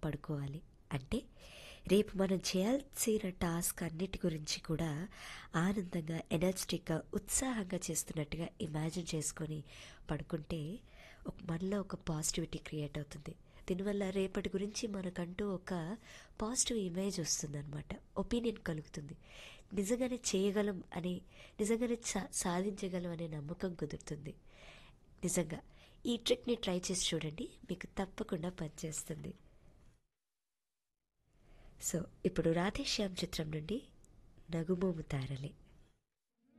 పడుకోవాలి అంటే రేపు మనం చేయాల్సిన టాస్క్ అన్నిటి గురించి కూడా ఆనందంగా ఎనర్జెటిక్గా ఉత్సాహంగా చేస్తున్నట్టుగా ఇమాజిన్ చేసుకొని పడుకుంటే ఒక మనలో ఒక పాజిటివిటీ క్రియేట్ అవుతుంది దీనివల్ల రేపటి గురించి మనకంటూ ఒక పాజిటివ్ ఇమేజ్ వస్తుందన్నమాట ఒపీనియన్ కలుగుతుంది నిజంగానే చేయగలం అని నిజంగానే సా సాధించగలం అనే నమ్మకం కుదురుతుంది నిజంగా ఈ ట్రిక్ని ట్రై చేసి చూడండి మీకు తప్పకుండా పనిచేస్తుంది సో ఇప్పుడు రాధేశ్యామ్ చిత్రం నుండి నగుమోము తారలే